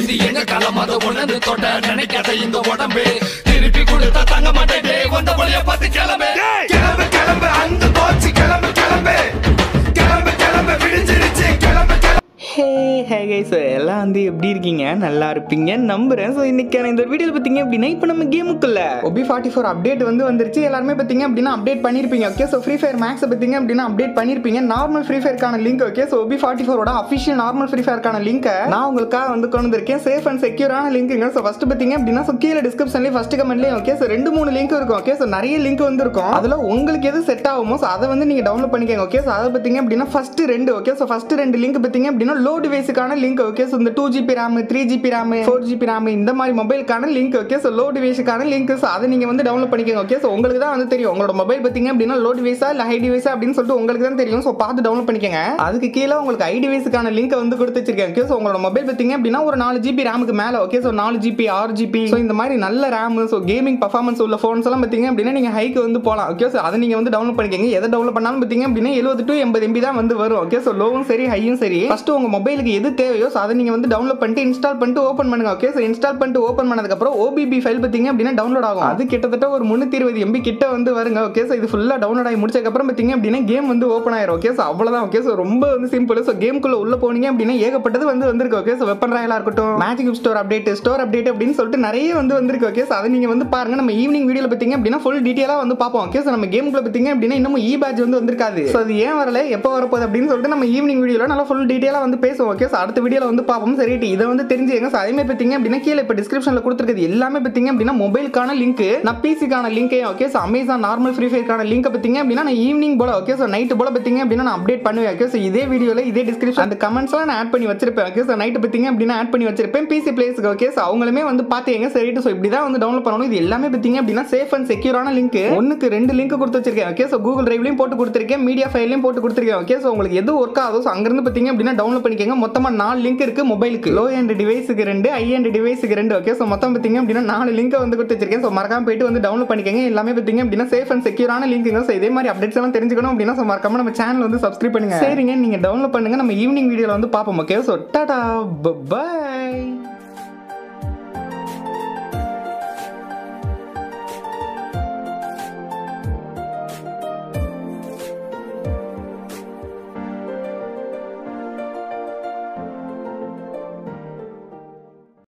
இது எங்க காலம் அதை உணர்ந்து தொட்ட நினைக்காத இந்த உடம்பு திருப்பி கொடுத்தா தங்க மாட்டேன் வந்த வழிய பார்த்து கிளம்பு கிளம்பு கிளம்பு அந்த போச்சு கிளம்பு கிளம்பு கிளம்பு கிளம்பு விடிஞ்சிருச்சு கிளம்பு கிளம்பு ஹே ஹே கை ஸோ எல்லாம் வந்து எப்படி இருக்கீங்க நல்லா இருப்பீங்க நம்புறேன் ஸோ இன்னைக்கான இந்த வீடியோவில் பார்த்தீங்க அப்படின்னா இப்போ நம்ம கேமுக்குள்ள ஒபி ஃபார்ட்டி ஃபோர் அப்டேட் வந்து வந்துருச்சு எல்லாருமே பார்த்தீங்க அப்படின்னா அப்டேட் பண்ணியிருப்பீங்க okay so free fire max பார்த்தீங்க அப்படின்னா அப்டேட் பண்ணியிருப்பீங்க நார்மல் ஃப்ரீ ஃபயர்க்கான link okay so OB forty ஃபோரோட அஃபிஷியல் நார்மல் ஃப்ரீ ஃபயர்க்கான லிங்க்கை நான் உங்களுக்காக வந்து கொண்டு வந்திருக்கேன் சேஃப் அண்ட் செக்யூரான லிங்க்குங்க ஸோ ஃபஸ்ட்டு பார்த்தீங்க அப்படின்னா ஸோ கீழே டிஸ்கிரிப்ஷன்லேயே ஃபஸ்ட் கமெண்ட்லேயே ஓகே ஸோ ரெண்டு மூணு லிங்க் இருக்கும் ஓகே ஸோ நிறைய லிங்க் வந்து இருக்கும் அதில் உங்களுக்கு எது செட் ஆகுமோ ஸோ அதை வந்து நீங்கள் டவுன்லோட் பண்ணிக்கோங்க ஓகே ஸோ அதை பார்த்தீங்க அப்படின்னா ஃபஸ்ட்டு ரெண்டு ஓகே ஸோ ஃபஸ்ட்டு ரெண்டு லிங்க் பார்த்தீங்க அப்படின்னா லோ டிவைஸுக்கான லிங்க் ஓகே ஸோ இந்த two GB RAM three GB RAM four GB RAM இந்த மாதிரி மொபைலுக்கான லிங்க் ஓகே ஸோ லோ டிவைஸுக்கான லிங்க் ஸோ அதை நீங்கள் வந்து டவுன்லோட் பண்ணிக்கோங்க ஓகே ஸோ உங்களுக்கு தான் வந்து தெரியும் உங்களோட மொபைல் பார்த்தீங்க அப்படின்னா லோ டிவைஸா இல்லை ஹை டிவைஸா அப்படின்னு சொல்லிட்டு உங்களுக்கு தான் தெரியும் ஸோ பார்த்து டவுன்லோட் பண்ணிக்கோங்க அதுக்கு கீழே உங்களுக்கு ஐ டிவைஸுக்கான லிங்க் வந்து கொடுத்து வச்சிருக்கேன் ஓகே ஸோ உங்களோட மொபைல் பார்த்தீங்க அப்படின்னா ஒரு நாலு ஜிபி ரேமுக்கு மேலே ஓகே ஸோ நாலு ஜிபி ஆறு ஜிபி ஸோ இந்த மாதிரி நல்ல ரேம் ஸோ கேமிங் பர்ஃபார்மன்ஸ் உள்ள ஃபோன்ஸ் எல்லாம் பார்த்தீங்க அப்படின்னா நீங்கள் ஹைக்கு வந்து போகலாம் ஓகே ஸோ அதை நீங்கள் வந்து டவுன்லோட் பண்ணிக்கோங்க எதை டவுன்லோட் பண்ணாலும் பார்த்தீங்க அப்படின்னா எழுபது டு எண்பது எம்பி தான் வந்து வரும் ஓகே ஸோ லோவும் சரி ஹையும் சரி ஃபர்ஸ்ட் உங்க மொபைலுக்கு எது தேவையோ ஸோ அதை நீங்கள் வந்து டவுன்லோட் பண்ணிட்டு இன்ஸ்டால் பண்ணிட்டு ஓப்பன் பண்ணுங்க ஓகே ஸோ இன்ஸ்டால் பண்ணிட்டு ஓப்பன் பண்ணதுக்கப்புறம் ஓபிபி ஃபைல் பார்த்தீங்க அப்படின்னா டவுன்லோட் ஆகும் அது கிட்டத்தட்ட ஒரு முந்நூற்றி இருபது எம்பி கிட்ட வந்து வருங்க ஓகே ஸோ இது ஃபுல்லாக டவுன்லோட் ஆகி முடிச்சதுக்கப்புறம் பார்த்தீங்க அப்படின்னா கேம் வந்து ஓப்பன் ஆயிரும் ஓகே ஸோ அவ்வளோதான் ஓகே ஸோ ரொம்ப வந்து சிம்பிள் ஸோ கேம்குள்ளே உள்ள போனீங்க அப்படின்னா ஏகப்பட்டது வந்து வந்திருக்கு ஓகே ஸோ வெப்பன் ராயலாக இருக்கட்டும் magic store update store update அப்படின்னு சொல்லிட்டு நிறைய வந்து வந்திருக்கு ஓகே ஸோ அதை நீங்கள் வந்து பாருங்க நம்ம ஈவினிங் வீடியோவில் பார்த்தீங்க அப்படின்னா ஃபுல் டீட்டெயிலாக வந்து பார்ப்போம் ஓகே ஸோ நம்ம கேமுக்குள்ள பார்த்தீங்க அப்படின்னா இன்னமும் இ பேட்ச் வந்து வந்திருக்காது ஸோ அது ஏன் வரல எப்போ வரப்போகுது அப்படின்னு சொல்லிட்டு நம்ம ஈவினிங் வீடியோவில் நல்லா ஃபுல் டீட்டெயிலாக வந்து பேசுவோம் ஓகே ஸோ அடுத்த வீடியோவில் வந்து பார்ப்போம் சரி இதை வந்து தெரிஞ்சுங்க ஸோ அதேமாதிரி பார்த்தீங்க அப்படின்னா கீழே இப்போ டிஸ்கிரிப்ஷனில் கொடுத்துருக்குது எல்லாமே பார்த்தீங்க அப்படின்னா மொபைலுக்கான லிங்க் நான் பிசிக்கான லிங்க்கே okay so Amazon normal free ஃபயர்க்கான லிங்க் பார்த்தீங்க அப்படின்னா நான் ஈவினிங் போல ஓகே ஸோ நைட்டு போல பார்த்தீங்க அப்படின்னா நான் அப்டேட் பண்ணுவேன் ஓகே ஸோ இதே வீடியோவில் இதே டிஸ்கிரிப்ஷன் அந்த கமெண்ட்ஸ்லாம் நான் ஆட் பண்ணி வச்சிருப்பேன் ஓகே ஸோ நைட்டு பார்த்தீங்க அப்படின்னா ஆட் பண்ணி வச்சிருப்பேன் பிசி பிளேஸ்க்கு ஓகே ஸோ அவங்களுமே வந்து பார்த்தீங்க சரிட்டு ஸோ இப்படி தான் வந்து டவுன்லோட் பண்ணணும் இது எல்லாமே பார்த்தீங்க அப்படின்னா சேஃப் அண்ட் செக்யூரான லிங்க் ஒன்றுக்கு ரெண்டு லிங்க் கொடுத்து வச்சிருக்கேன் ஓகே ஸோ கூகுள் டிரைவ்லையும் போட்டு கொடுத்துருக்கேன் மீடியா ஃபைல்லையும் போட்டு கொடுத்துருக்கேன் ஓகே ஸோ உங்களுக்கு எது ஒர்க் ஆகுதோ ஸோ அங்கிருந்து பார்த்தீங்க அப்படின்னா டவுன்லோட் பண்ணிக்கோங்க மொத்தமாக நாலு லிங்க் இருக்கு மொபைலுக்கு லோ எண்ட் டிவைஸுக்கு ரெண்டு ஹை எண்ட் டிவைஸுக்கு ரெண்டு ஓகே ஸோ மொத்தம் பார்த்தீங்க அப்படின்னா நாலு லிங்க் வந்து கொடுத்து வச்சிருக்கேன் ஸோ மறக்காம போயிட்டு வந்து டவுன்லோட் பண்ணிக்கோங்க எல்லாமே பார்த்தீங்க அப்படின்னா சேஃப் அண்ட் செக்யூரான லிங்க்குங்க ஸோ இதே மாதிரி அப்டேட்ஸ் எல்லாம் தெரிஞ்சுக்கணும் அப்படின்னா ஸோ மறக்காம நம்ம சேனல் வந்து சப்ஸ்கிரைப் பண்ணுங்க சரிங்க நீங்க டவுன்லோட் பண்ணுங்க நம்ம ஈவினிங் வீடியோவில் வந்து பார்ப்போம் ஓகே ஸோ டாடா பை